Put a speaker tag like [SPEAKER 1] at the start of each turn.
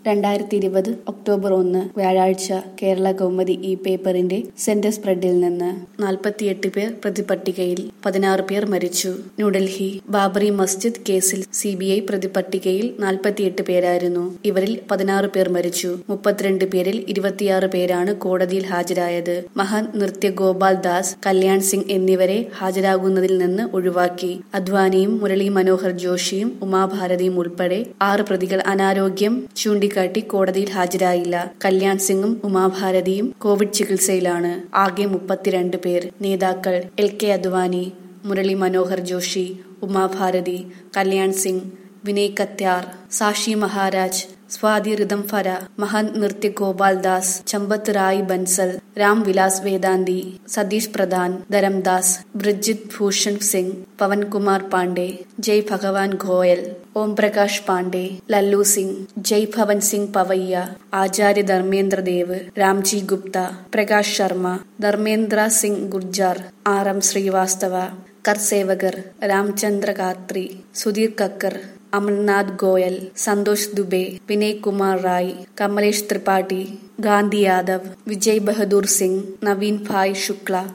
[SPEAKER 1] രണ്ടായിരത്തി ഇരുപത് ഒക്ടോബർ ഒന്ന് വ്യാഴാഴ്ച കേരള കൗമുദി ഈ പേപ്പറിന്റെ സെന്റർ സ്പ്രെഡിൽ നിന്ന് നാൽപ്പത്തിയെട്ട് പേർ പ്രതിപട്ടികയിൽ പതിനാറ് പേർ മരിച്ചു ന്യൂഡൽഹി ബാബറി മസ്ജിദ് കേസിൽ സി ബി ഐ പ്രതിപട്ടികയിൽ നാൽപ്പത്തിയെട്ട് പേരായിരുന്നു ഇവരിൽ പതിനാറ് പേർ മരിച്ചു മുപ്പത്തിരണ്ട് പേരിൽ ഇരുപത്തിയാറ് പേരാണ് കോടതിയിൽ ഹാജരായത് മഹാൻ നൃത്യ ഗോപാൽ ദാസ് കല്യാൺ സിംഗ് എന്നിവരെ ഹാജരാകുന്നതിൽ നിന്ന് ഒഴിവാക്കി അദ്വാനിയും മുരളി മനോഹർ ജോഷിയും ഉമാഭാരതിയും ഉൾപ്പെടെ ആറ് പ്രതികൾ അനാരോഗ്യം ചൂണ്ടിക്കാട്ടി കോടതിയിൽ ഹാജരായില്ല കല്യാൺ സിംഗും ഉമാഭാരതിയും കോവിഡ് ചികിത്സയിലാണ് ആകെ മുപ്പത്തിരണ്ട് പേർ നേതാക്കൾ എൽ കെ അദ്വാനി മുരളി മനോഹർ ജോഷി ഉമാഭാരതി കല്യാൺ സിംഗ് വിനയ് കത്യാർ സാഷി മഹാരാജ് സ്വാതി റിതംഫര മഹന്ത് നൃത്യ ഗോപാൽ ദാസ് ചമ്പത്ത് റായ് ബൻസൽ രാം വിലാസ് വേദാന്തി സതീഷ് പ്രധാൻ ധരംദാസ് ബ്രിജിത് ഭൂഷൺ സിംഗ് പവൻകുമാർ പാണ്ഡെ ജയ് ഭഗവാൻ ഗോയൽ ഓം പ്രകാശ് പാണ്ഡെ ലല്ലു സിംഗ് ജയ് ഭവൻ സിംഗ് പവയ്യ ആചാര്യ ധർമ്മേന്ദ്ര ദേവ് രാംജി ഗുപ്ത പ്രകാശ് ശർമ്മ ധർമ്മേന്ദ്ര സിംഗ് ഗുർജാർ ആർ എം ശ്രീവാസ്തവ കർസേവകർ രാംചന്ദ്ര കാത്രി സുധീർ കക്കർ അമർനാഥ് ഗോയൽ സന്തോഷ് ദുബെ വിനയ് കുമാർ റായ് കമലേഷ് ത്രിപാഠി ഗാന്ധി യാദവ് വിജയ് ബഹദൂർ സിംഗ് നവീൻ ഭായ് ശുക്ല